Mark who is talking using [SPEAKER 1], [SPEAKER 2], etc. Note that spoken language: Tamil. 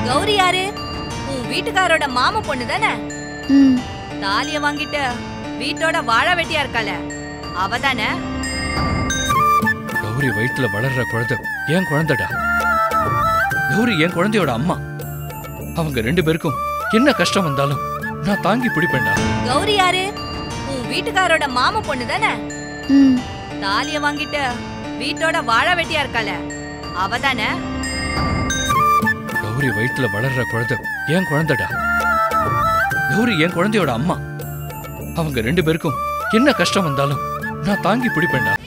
[SPEAKER 1] கௌரி யாரு உன் வீட்டுக்காரோட மாமா பொண்ணு தானே
[SPEAKER 2] ம்
[SPEAKER 1] தாலிய வாங்கிட்டு வீட்டோட வாழ வெட்டியா இருக்காள அவ தானே
[SPEAKER 3] கௌரி வயித்துல வளர்ற குழந்தை என் குழந்தைடா கௌரி என் குழந்தையோட அம்மா அவங்க ரெண்டு பேருக்கும் என்ன கஷ்டம் வந்தாலும் நான் தாங்கி பிடிப்பேன்டா
[SPEAKER 1] கௌரி யாரு உன் வீட்டுக்காரோட மாமா பொண்ணு தானே
[SPEAKER 2] ம்
[SPEAKER 1] தாலிய வாங்கிட்டு வீட்டோட வாழ வெட்டியா இருக்காள அவ தானே
[SPEAKER 3] கௌரி வயித்துல வளர்ற குழந்தை என் குழந்தைடா கௌரி என் குழந்தையோட அம்மா அவங்க ரெண்டு பேருக்கும் என்ன கஷ்டம் வந்தாலும் நான் தாங்கி பிடிப்பேன்டா